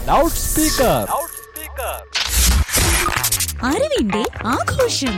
loud speaker അറിവിന്റെ ആഘോഷം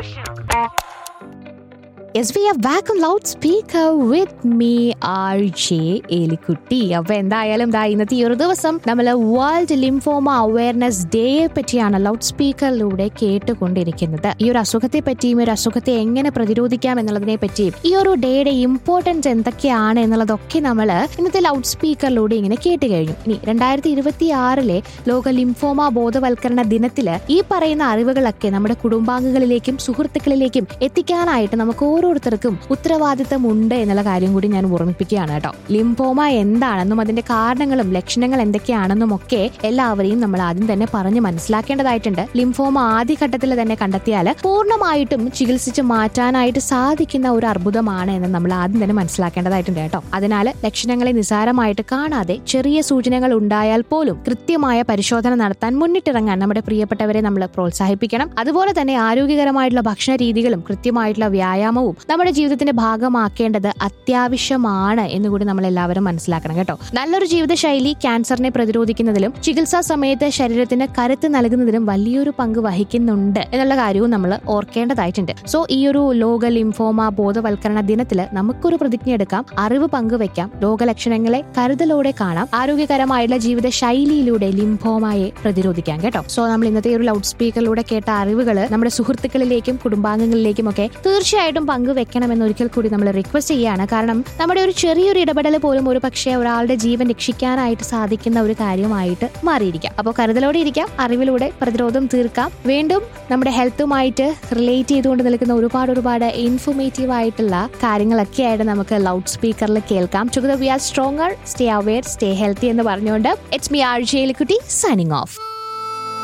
yes we are back on loud speaker with me R J Elikkutty അപ്പൊ എന്തായാലും ദാ ഇന്നത്തെ ഈ ഒരു ദിവസം നമ്മൾ വേൾഡ് ലിംഫോമ അവയർനെസ് ഡേയെ പറ്റിയാണ് ലൗഡ് സ്പീക്കറിലൂടെ കേട്ടുകൊണ്ടിരിക്കുന്നത് ഈ ഒരു അസുഖത്തെ പറ്റിയും ഈ ഒരു അസുഖത്തെ എങ്ങനെ പ്രതിരോധിക്കാം എന്നുള്ളതിനെ പറ്റിയും ഈ ഒരു ഡേയുടെ ഇമ്പോർട്ടൻസ് എന്തൊക്കെയാണ് എന്നുള്ളതൊക്കെ നമ്മൾ ഇന്നത്തെ ലൗഡ് സ്പീക്കറിലൂടെ ഇങ്ങനെ കേട്ട് കഴിഞ്ഞു ഇനി രണ്ടായിരത്തി ഇരുപത്തി ആറിലെ ലോക ലിംഫോമ ബോധവൽക്കരണ ദിനത്തില് ഈ പറയുന്ന അറിവുകളൊക്കെ നമ്മുടെ കുടുംബാംഗങ്ങളിലേക്കും സുഹൃത്തുക്കളിലേക്കും എത്തിക്കാനായിട്ട് നമുക്ക് ഓരോരുത്തർക്കും ഉത്തരവാദിത്തമുണ്ട് എന്നുള്ള കാര്യം കൂടി ഞാൻ ഓർമ്മിപ്പിക്കുകയാണ് കേട്ടോ ലിംഫോമ എന്താണെന്നും അതിന്റെ കാരണങ്ങളും ലക്ഷണങ്ങൾ എന്തൊക്കെയാണെന്നും ഒക്കെ എല്ലാവരെയും നമ്മൾ ആദ്യം തന്നെ പറഞ്ഞ് മനസ്സിലാക്കേണ്ടതായിട്ടുണ്ട് ലിംഫോമ ആദ്യഘട്ടത്തിൽ തന്നെ കണ്ടെത്തിയാൽ പൂർണ്ണമായിട്ടും ചികിത്സിച്ച് മാറ്റാനായിട്ട് സാധിക്കുന്ന ഒരു അർബുദമാണ് എന്ന് നമ്മൾ ആദ്യം തന്നെ മനസ്സിലാക്കേണ്ടതായിട്ടുണ്ട് കേട്ടോ അതിനാൽ ലക്ഷണങ്ങളെ നിസാരമായിട്ട് കാണാതെ ചെറിയ സൂചനകൾ ഉണ്ടായാൽ പോലും കൃത്യമായ പരിശോധന നടത്താൻ മുന്നിട്ടിറങ്ങാൻ നമ്മുടെ പ്രിയപ്പെട്ടവരെ നമ്മൾ പ്രോത്സാഹിപ്പിക്കണം അതുപോലെ തന്നെ ആരോഗ്യകരമായിട്ടുള്ള ഭക്ഷണ രീതികളും കൃത്യമായിട്ടുള്ള വ്യായാമവും നമ്മുടെ ജീവിതത്തിന്റെ ഭാഗമാക്കേണ്ടത് അത്യാവശ്യമാണ് എന്നുകൂടി നമ്മൾ എല്ലാവരും മനസ്സിലാക്കണം കേട്ടോ നല്ലൊരു ജീവിതശൈലി ക്യാൻസറിനെ പ്രതിരോധിക്കുന്നതിലും ചികിത്സാ സമയത്ത് ശരീരത്തിന് കരുത്ത് നൽകുന്നതിലും വലിയൊരു പങ്ക് വഹിക്കുന്നുണ്ട് എന്നുള്ള കാര്യവും നമ്മൾ ഓർക്കേണ്ടതായിട്ടുണ്ട് സോ ഈ ഒരു ലോക ലിംഫോമ ബോധവൽക്കരണ ദിനത്തിൽ നമുക്കൊരു പ്രതിജ്ഞ എടുക്കാം അറിവ് പങ്കുവെക്കാം രോഗലക്ഷണങ്ങളെ കരുതലോടെ കാണാം ആരോഗ്യകരമായിട്ടുള്ള ജീവിത ശൈലിയിലൂടെ ലിംഫോമയെ പ്രതിരോധിക്കാം കേട്ടോ സോ നമ്മൾ ഇന്നത്തെ ഒരു ലൗഡ് സ്പീക്കറിലൂടെ കേട്ട അറിവുകൾ നമ്മുടെ സുഹൃത്തുക്കളിലേക്കും കുടുംബാംഗങ്ങളിലേക്കും ഒക്കെ തീർച്ചയായിട്ടും പങ്കുവെക്കണമെന്ന് ഒരിക്കൽ കൂടി നമ്മൾ റിക്വസ്റ്റ് ചെയ്യാണ് കാരണം നമ്മുടെ ഒരു ചെറിയൊരു ഇടപെടൽ പോലും ഒരു പക്ഷേ ഒരാളുടെ ജീവൻ രക്ഷിക്കാനായിട്ട് സാധിക്കുന്ന ഒരു കാര്യമായിട്ട് മാറിയിരിക്കാം അപ്പോൾ കരുതലോടെ ഇരിക്കാം അറിവിലൂടെ പ്രതിരോധം തീർക്കാം വീണ്ടും നമ്മുടെ ഹെൽത്തുമായിട്ട് റിലേറ്റ് ചെയ്തുകൊണ്ട് നിൽക്കുന്ന ഒരുപാട് ഒരുപാട് ഇൻഫോർമേറ്റീവ് ആയിട്ടുള്ള കാര്യങ്ങളൊക്കെ ആയിട്ട് നമുക്ക് ലൗഡ് സ്പീക്കറിൽ കേൾക്കാം together we are stronger stay aware stay healthy എന്ന് പറഞ്ഞുകൊണ്ട് ഇറ്റ്സ് മി ആർ ജയിലിക്കുട്ടി സൈനിങ് ഓഫ്